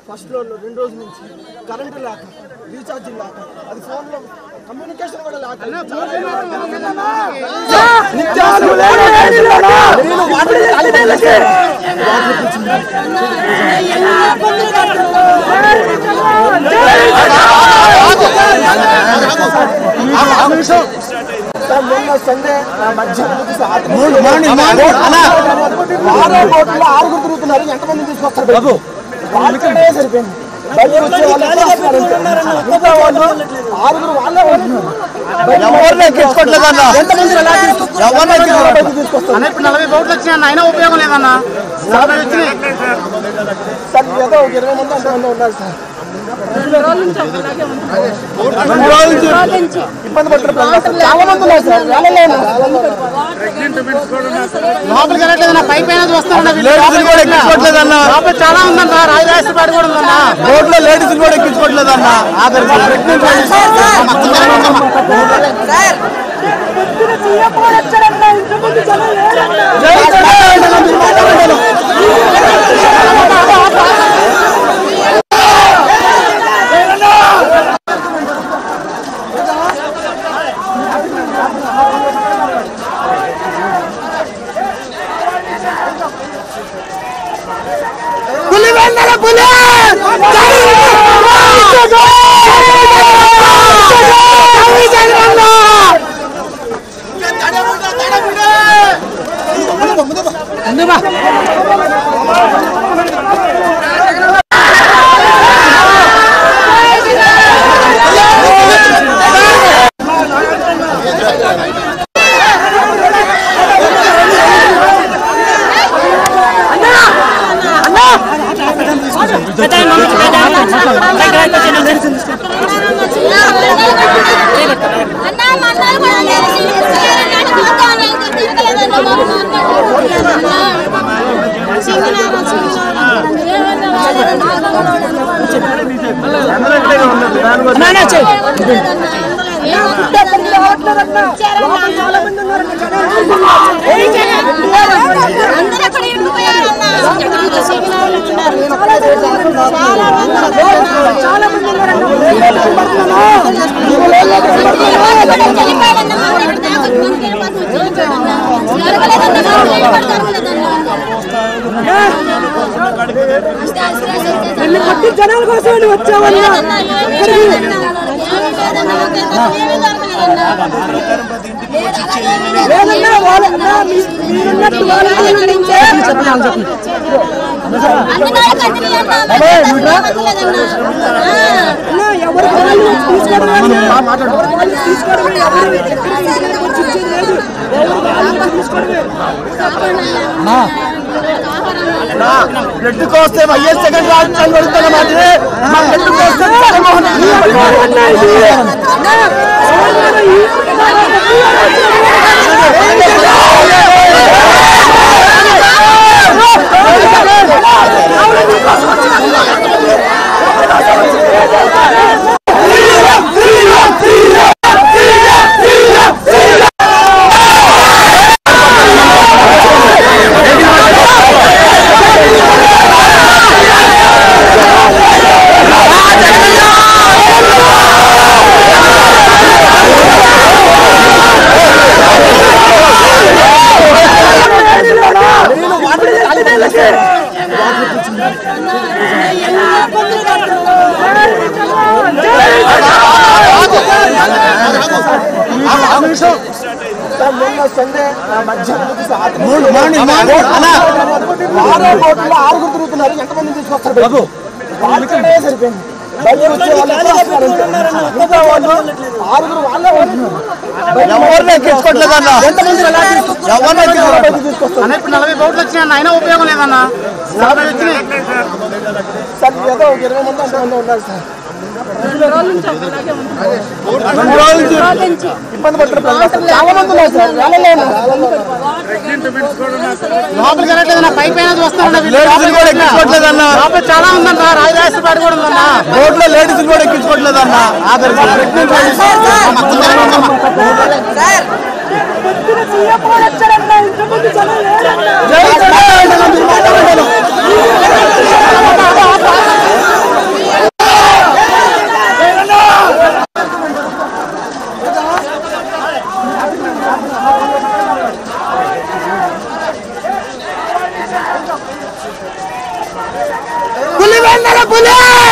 First floor లో రెండు రోజుల నుంచి కరెంటు లేక రీఛార్జ్ లేక అది ఫోన్ లో కమ్యూనికేషన్ కూడా లేక నిత్యావసర నేను వాటర్ తాగేదానికి వాటర్ తెచ్చింది. సార్, మొన్న సండే మధ్యాహ్నం నుంచి సాయంత్రం ఆరో బోట్లో ఆరుగురు తిరుగుతున్నారు ఎంతమంది తీసుకొస్తారు బాబు వాళ్ళకే సరిపోయింది బయటకు వచ్చే వాళ్ళు వస్తున్నారు అంతే. మిగతా వాళ్ళు ఆరుగురు వాళ్ళే ఉంటున్నారు. ఎవరిని ఎక్కించుకోవట్లేదన్న ఎంతమంది ఎలా తీసుకొస్తారు? ఎవరిని ఎంతమంది ఎలా బయటకు తీసుకొస్తారు అన్న ఇప్పుడు నలభై బోట్లు వచ్చినాయి అయినా ఉపయోగం లేదన్న నలభై వచ్చినాయి సార్ ఏదో ఒక ఇరవై మంది అంతమంది ఉన్నారు సార్ ఇబ్బంది పడుతున్నారు ప్రజలు. చాలా మంది ఉన్నారు సార్ వేలలో ఉన్నారు. లోపలికి వెళ్ళట్లేదన్న పై పైన చూస్తామన్న లేడీస్ కూడా ఎక్కించుకోవట్లేదన్న లోపల చాలా ఉందన్న రాజరాజపాటి కూడా ఉందన్న రోడ్లో లేడీస్ కూడా ఎక్కించుకోవట్లేదన్న అన్నా మన్నాడు కూడా లేదు సీరియస్ చూద్దాం తిరగలేదన్నా అందరూ అక్కడ ఇరుక్కుపోయారన్నా చాలా మంది కొట్టి జనాల కోసం వచ్చావన్నా లేదన్నా వాళ్ళన్నా మీ- మీరున్నట్టు వాళ్ళని ఎక్కడించే అన్నా ఎవరు వాళ్ళు తీసుకోవడం లేదు. ఎవరు వాళ్ళు తీసుకోవడం లేదు. ఎవరు ఎక్కడికి వచ్చి ఇచ్చేది లేదు. ఎవరు వాళ్ళు తీసుకోవడమే. బ్లడ్ కోస్తే వైఎస్ సెకండ్ రాజ్యాంగం కొడుతున్న మాదిరి మా బ్లడ్ కోస్తే జగన్మోహన్ రెడ్డి నేను వాటర్ తాగేదానికి వాటర్ తెచ్చింది. సార్, మొన్న సండే మధ్యాహ్నం నుంచి సాయంత్రం ఆరో బోట్లో ఆరుగురు తిరుగుతున్నారు ఎంతమంది తీసుకొస్తారు బాబు వాళ్ళకే సరిపోయింది బయటకు వచ్చే వాళ్ళు వస్తున్నారు అంతే. మిగతా వాళ్ళు ఆరుగురు వాళ్ళే ఉంటున్నారు. ఎవరిని ఎక్కించుకోవట్లేదన్న ఎంతమంది ఎలా తీసుకొస్తారు? ఎవరిని ఎంతమంది ఎలా బయటకు తీసుకొస్తారు అన్న ఇప్పుడు నలభై బోట్లు వచ్చినాయి అయినా ఉపయోగం లేదన్న నలభై వచ్చినాయి సార్ ఏదో ఒక ఇరవై మంది అంతమంది ఉన్నారు సార్ ఇబ్బంది పడుతున్నారు ప్రజలు. చాలా మంది ఉన్నారు సార్ వేలలో ఉన్నారు. లోపలికి వెళ్ళట్లేదన్న పై పైన చూస్తామన్న లేడీస్ కూడా ఎక్కించుకోవట్లేదన్న లోపల చాలా ఉందన్న రాజరాజపాటి కూడా ఉందన్న రోడ్లో లేడీస్ కూడా ఎక్కించుకోవట్లేదన్న జై జగన్! పులి వెన్నెల పులి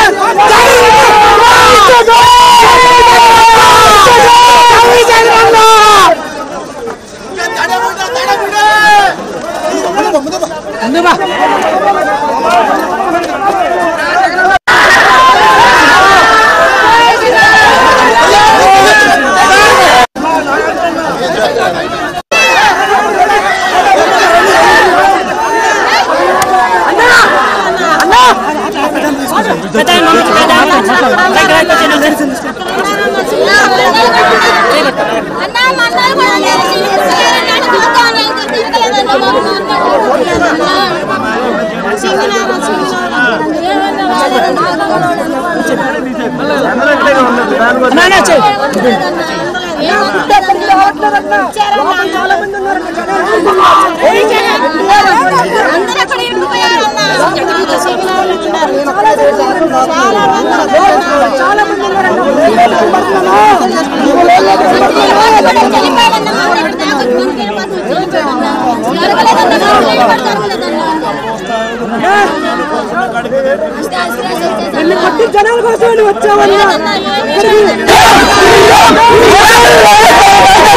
అన్నా మన్నాలు కూడా లేదు సింగిల్ చూద్దాం అందరూ అక్కడ ఇరుక్కుపోయారన్నా చాలా మంది నిన్ను కొట్టి జనాల కోసం వచ్చావన్నా జనాలు